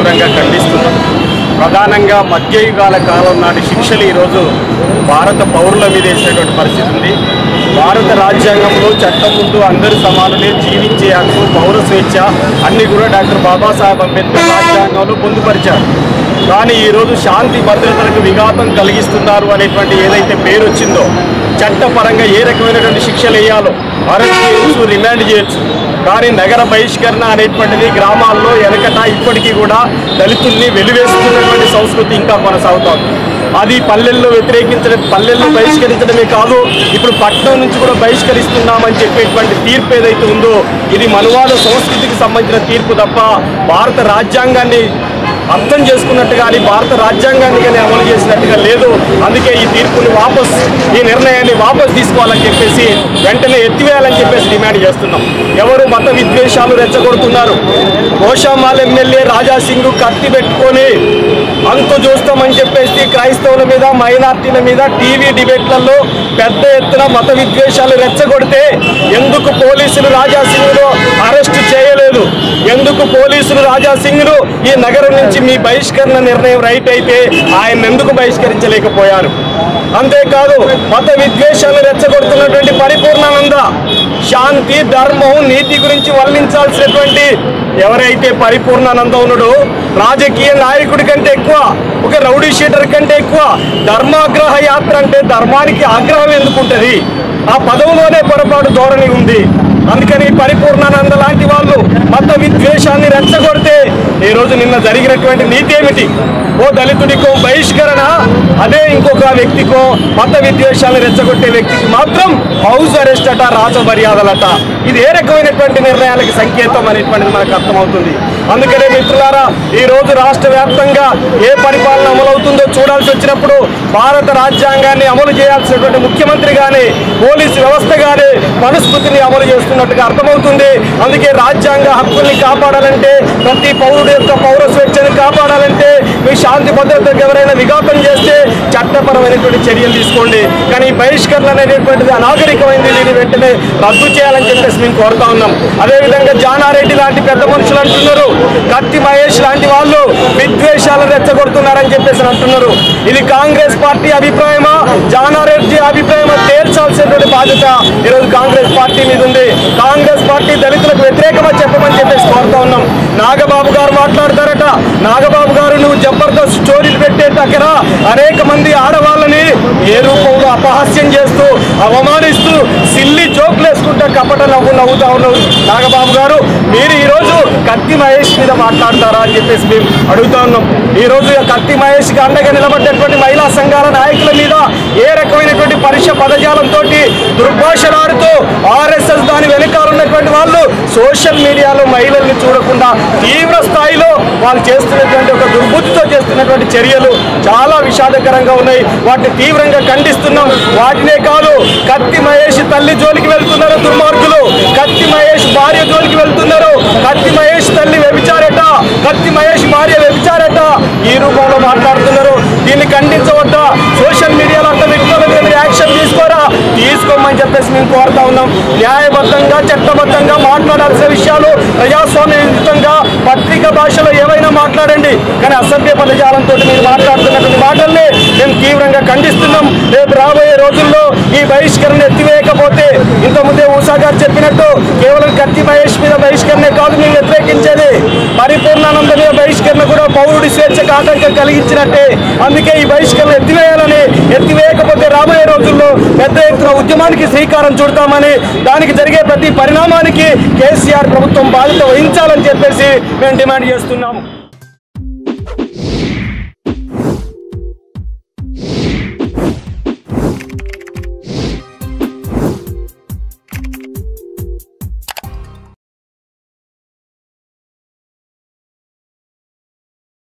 తీవ్రంగా ఖండిస్తున్నాం ప్రధానంగా మధ్యయుగాల కాలం నాటి శిక్షలు ఈరోజు భారత పౌరుల మీద వేసినటువంటి పరిస్థితి ఉంది భారత రాజ్యాంగంలో చట్టం ముందు అందరూ సమానులే జీవించే హక్కు పౌర స్వేచ్ఛ అన్ని కూడా డాక్టర్ బాబాసాహెబ్ అంబేద్కర్ రాజ్యాంగంలో పొందుపరిచారు కానీ ఈరోజు శాంతి భద్రతలకు విఘాతం కలిగిస్తున్నారు అనేటువంటి ఏదైతే పేరు వచ్చిందో చట్టపరంగా ఏ రకమైనటువంటి శిక్షలు వేయాలో అరెస్ట్ చేయొచ్చు రిమాండ్ చేయొచ్చు కానీ నగర బహిష్కరణ అనేటువంటిది గ్రామాల్లో వెనకట ఇప్పటికీ కూడా దళితుల్ని వెలివేస్తున్నటువంటి సంస్కృతి ఇంకా కొనసాగుతోంది అది పల్లెల్లో వ్యతిరేకించడం పల్లెల్లో బహిష్కరించడమే కాదు ఇప్పుడు పట్టణం నుంచి కూడా బహిష్కరిస్తున్నామని చెప్పేటువంటి తీర్పు ఏదైతే ఉందో ఇది మనువాద సంస్కృతికి సంబంధించిన తీర్పు తప్ప భారత రాజ్యాంగాన్ని అర్థం చేసుకున్నట్టు కానీ భారత రాజ్యాంగాన్ని కానీ అమలు చేసినట్టుగా లేదు అందుకే ఈ తీర్పుని వాపస్ ఈ నిర్ణయాన్ని వాపస్ తీసుకోవాలని చెప్పేసి వెంటనే ఎత్తివేయాలని చెప్పేసి డిమాండ్ చేస్తున్నాం ఎవరు మత విద్వేషాలు రెచ్చగొడుతున్నారు కోశామాల్ ఎమ్మెల్యే రాజా సింగ్ కత్తి పెట్టుకొని అంతు చూస్తామని చెప్పేసి క్రైస్తవుల మీద మైనార్టీల మీద టీవీ డిబేట్లలో పెద్ద ఎత్తున మత విద్వేషాలు రెచ్చగొడితే ఎందుకు పోలీసులు రాజా సింగ్ను అరెస్ట్ చేయలేదు ఎందుకు పోలీసులు రాజా సింగ్ను ఈ నగరం నుంచి మీ బహిష్కరణ నిర్ణయం రైట్ అయితే ఆయన ఎందుకు బహిష్కరించలేకపోయారు అంతేకాదు మత విద్వేషాలు రెచ్చగొడుతున్నటువంటి పరిపూర్ణానంద శాంతి ధర్మం నీతి గురించి వర్ణించాల్సినటువంటి ఎవరైతే పరిపూర్ణానంద ఉన్నాడో రాజకీయ నాయకుడి కంటే ఎక్కువ ఒక రౌడీ షీటర్ కంటే ఎక్కువ ధర్మాగ్రహ యాత్ర అంటే ధర్మానికి ఆగ్రహం ఎందుకు ఉంటుంది ఆ పదవులోనే పొరపాటు ధోరణి ఉంది అందుకని పరిపూర్ణానంద లాంటి వాళ్ళు మత విద్వేషాన్ని రెచ్చగొడితే ఈ రోజు నిన్న జరిగినటువంటి నీతి ఏమిటి ఓ దళితుడికో బహిష్కరణ అదే ఇంకొక వ్యక్తికో మత విద్వేషాన్ని రెచ్చగొట్టే వ్యక్తికి మాత్రం హౌస్ అరెస్ట్ అట రాజ మర్యాదలట ఇది ఏ రకమైనటువంటి నిర్ణయాలకి సంకేతం అనేటువంటిది మనకు అర్థమవుతుంది అందుకనే మిత్రులారా ఈ రోజు రాష్ట్ర వ్యాప్తంగా ఏ పరిపాలన అమలవుతుందో చూడాల్సి వచ్చినప్పుడు భారత రాజ్యాంగాన్ని అమలు చేయాల్సినటువంటి ముఖ్యమంత్రి కానీ పోలీసు వ్యవస్థ కానీ మనుస్మృతిని అమలు చేస్తున్నట్టుగా అర్థమవుతుంది అందుకే రాజ్యాంగ హక్కుల్ని కాపాడాలంటే ప్రతి పౌరుడు యొక్క పౌర స్వేచ్ఛని కాపాడాలంటే మీ శాంతి భద్రతకు ఎవరైనా విఘాతం చేస్తే చట్టపరమైనటువంటి చర్యలు తీసుకోండి కానీ ఈ బహిష్కరణ అనేటువంటిది అనాగరికమైంది దీన్ని వెంటనే రద్దు చేయాలని చెప్పేసి మేము కోరుతా ఉన్నాం అదేవిధంగా జానారెడ్డి లాంటి పెద్ద మనుషులు అంటున్నారు కత్తి మహేష్ లాంటి వాళ్ళు విద్వేషాలు రెచ్చగొడుతున్నారని చెప్పేసి అంటున్నారు ఇది కాంగ్రెస్ పార్టీ అభిప్రాయమా జానారెడ్డి అభిప్రాయమా తేల్చాల్సినటువంటి బాధ్యత ఈరోజు కాంగ్రెస్ పార్టీ మీద ఉంది కాంగ్రెస్ పార్టీ దళితులకు వ్యతిరేకమా చెప్పమని చెప్పేసి కోరుతా ఉన్నాం నాగబాబు గారు మాట్లాడతారట నాగబాబు గారు నువ్వు జబర్దస్త్ స్టోరీలు పెట్టే దగ్గర అనేక మంది ఆడవాళ్ళని ఏ రూపంలో అపహాస్యం చేస్తూ అవమానిస్తూ సిల్లి జోకులు వేసుకుంటా కపట నవ్వు నవ్వుతా ఉన్నావు నాగబాబు గారు మీరు ఈరోజు కత్తి మహేష్ మీద మాట్లాడతారా అని చెప్పేసి మేము అడుగుతా ఉన్నాం ఈ రోజు కత్తి మహేష్కి అండగా నిలబడ్డటువంటి మహిళా సంఘాల నాయకుల మీద ఏ రకమైనటువంటి పరుష పదజాలంతో దుర్భాషలాడుతూ ఆర్ఎస్ఎస్ దాని వెనకాల ఉన్నటువంటి వాళ్ళు సోషల్ మీడియాలో మహిళల్ని చూడకుండా తీవ్ర స్థాయిలో వాళ్ళు చేస్తున్నటువంటి ఒక దుర్బుద్ధితో చేస్తున్నటువంటి చర్యలు చాలా విషాదకరంగా ఉన్నాయి వాటిని తీవ్రంగా ఖండిస్తున్నాం వాటినే కాదు కత్తి మహేష్ తల్లి జోలికి వెళ్తున్నారు దుర్మార్గులు కత్తి మహేష్ భార్య జోలికి వెళ్తున్నారు కత్తి మహేష్ తల్లి వ్యభిచారట కత్తి మహేష్ భార్య వ్యభిచారట ఈ రూపంలో మాట్లాడుతున్నారు దీన్ని ఖండించవద్దా సోషల్ మీడియాలో అంత వ్యక్తుల మీద మీరు యాక్షన్ తీసుకోరా తీసుకోమని చెప్పేసి మేము కోరుతా ఉన్నాం న్యాయబద్ధంగా చట్టబద్ధంగా మాట్లాడాల్సిన విషయాలు ప్రజాస్వామ్యయుతంగా పత్రిక భాషలో ఏవైనా మాట్లాడండి కానీ అసభ్య పదజాలంతో మీరు మాట్లాడుతున్నటువంటి మాటల్ని మేము తీవ్రంగా ఖండిస్తున్నాం రేపు రాబోయే రోజుల్లో ఈ బహిష్కరణ ఎత్తివేయకపోతే ఇంతకుముందే ఉషా గారు చెప్పినట్టు కేవలం కత్తి మహేష్ మీద బహిష్కరణ కాదు మేము వ్యతిరేకించేది పరిపూర్ణానంద మీద బహిష్కరణ కూడా పౌరుడి స్వేచ్ఛకు ఆటంకం కలిగించినట్టే అందుకే ఈ బహిష్కరణ ఎత్తివేయాలని ఎత్తివేయకపోతే రాబోయే రోజుల్లో పెద్ద ఎత్తున ఉద్యమానికి శ్రీకారం చుడతామని దానికి జరిగే ప్రతి పరిణామానికి కేసీఆర్ ప్రభుత్వం బాధ్యత వహించాలని చెప్పేసి మేము డిమాండ్ చేస్తున్నాము